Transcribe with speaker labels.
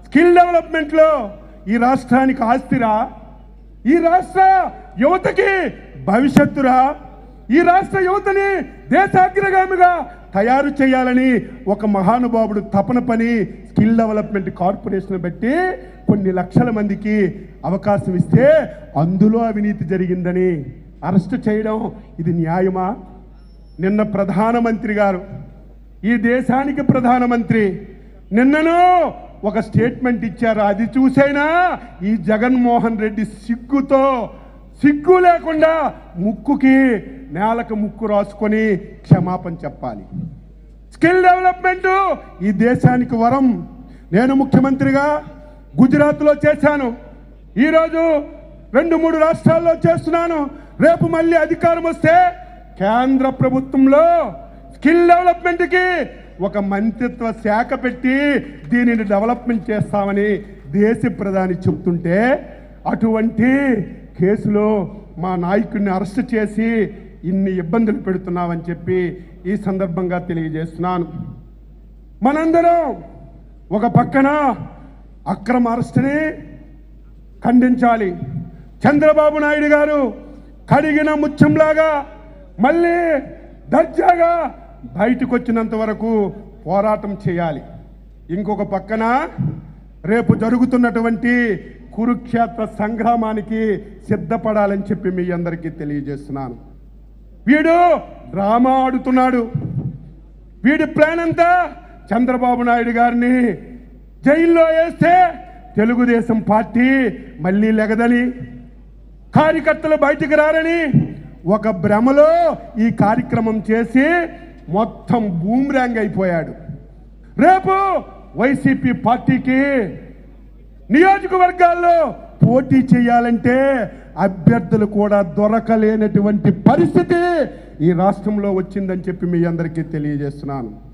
Speaker 1: skill డెవలప్మెంట్లో ఈ రాష్ట్రానికి ఆస్తిరా ఈ రాష్ట్ర యువతకి భవిష్యత్తురా ఈ రాష్ట్ర యువతని దేశాగ్రగామిగా తయారు చేయాలని ఒక మహానుభావుడు తపన పని స్కిల్ డెవలప్మెంట్ కార్పొరేషన్ పెట్టి కొన్ని లక్షల మందికి అవకాశం ఇస్తే అందులో అవినీతి జరిగిందని అరెస్ట్ చేయడం ఇది న్యాయమా నిన్న ప్రధానమంత్రి గారు ఈ దేశానికి ప్రధానమంత్రి నిన్నను ఒక స్టేట్మెంట్ ఇచ్చారు అది చూసైనా ఈ జగన్మోహన్ రెడ్డి సిగ్గుతో సిగ్గు లేకుండా ముక్కుకి నేలకు ముక్కు రాసుకొని క్షమాపణ చెప్పాలి స్కిల్ డెవలప్మెంట్ ఈ దేశానికి వరం నేను ముఖ్యమంత్రిగా గుజరాత్లో చేశాను ఈరోజు రెండు మూడు రాష్ట్రాల్లో చేస్తున్నాను రేపు మళ్ళీ అధికారం వస్తే కేంద్ర ప్రభుత్వంలో స్కిల్ డెవలప్మెంట్కి ఒక మంత్రిత్వ శాఖ పెట్టి దీనిని డెవలప్మెంట్ చేస్తామని దేశ ప్రధాని చెప్తుంటే అటువంటి కేసులో మా నాయకుడిని అరెస్ట్ చేసి ఇన్ని ఇబ్బందులు పెడుతున్నామని చెప్పి ఈ సందర్భంగా తెలియజేస్తున్నాను మనందరం ఒక పక్కన అక్రమ అరెస్టుని ఖండించాలి చంద్రబాబు నాయుడు గారు కడిగిన ముత్యంలాగా మళ్ళీ దర్జాగా బయటకు వచ్చినంత వరకు పోరాటం చేయాలి ఇంకొక పక్కన రేపు జరుగుతున్నటువంటి కురుక్షేత్ర సంగ్రామానికి సిద్ధపడాలని చెప్పి మీ అందరికీ తెలియజేస్తున్నాను వీడు డ్రామా ఆడుతున్నాడు వీడి ప్లాన్ అంతా చంద్రబాబు నాయుడు గారిని జైల్లో వేస్తే తెలుగుదేశం పార్టీ మళ్ళీ లెగదని కార్యకర్తలు బయటికి రారని ఒక భ్రమలో ఈ కార్యక్రమం చేసి మొత్తం బూమ్రాంగ్ అయిపోయాడు రేపు వైసీపీ పార్టీకి నియోజకవర్గాల్లో పోటీ చేయాలంటే అభ్యర్థులు కూడా దొరకలేనటువంటి పరిస్థితి ఈ రాష్ట్రంలో వచ్చిందని చెప్పి మీ అందరికీ తెలియజేస్తున్నాను